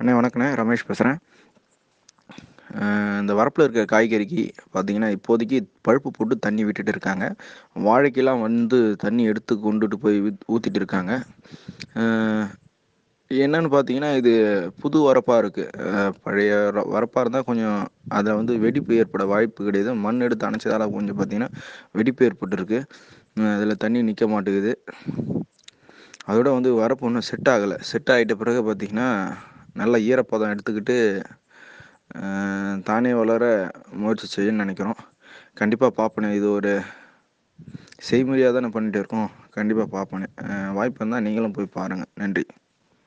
அண்ணே வணக்கண்ணே ரமேஷ் பேசுகிறேன் இந்த வரப்பில் இருக்க காய்கறிக்கு பார்த்தீங்கன்னா இப்போதைக்கு பழுப்பு போட்டு தண்ணி விட்டுட்டு இருக்காங்க வாழைக்கெல்லாம் வந்து தண்ணி எடுத்து கொண்டுட்டு போய் வித் ஊற்றிட்டு இருக்காங்க என்னன்னு பார்த்தீங்கன்னா இது புது வரப்பாக இருக்குது பழைய ர- வரப்பாக இருந்தால் கொஞ்சம் அதில் வந்து வெடிப்பு ஏற்பட வாய்ப்பு கிடையாது மண் எடுத்து அணைச்சதால கொஞ்சம் பார்த்தீங்கன்னா வெடிப்பு ஏற்பட்டிருக்கு அதில் தண்ணி நிற்க மாட்டேங்குது அதோட வந்து வரப்பு ஒன்றும் செட் ஆகலை செட் ஆகிட்ட பிறகு பார்த்தீங்கன்னா நல்ல ஈரப்பதம் எடுத்துக்கிட்டு அஹ், தானே வளர முயற்சி செய்யணும்னு நினைக்கிறோம் கண்டிப்பாக பார்ப்பனே இது ஒரு செய்முறையாக தானே பண்ணிகிட்டு இருக்கோம் கண்டிப்பாக பார்ப்பனே அஹ், வாய்ப்பு இருந்தால் நீங்களும் போய் பாருங்கள் நன்றி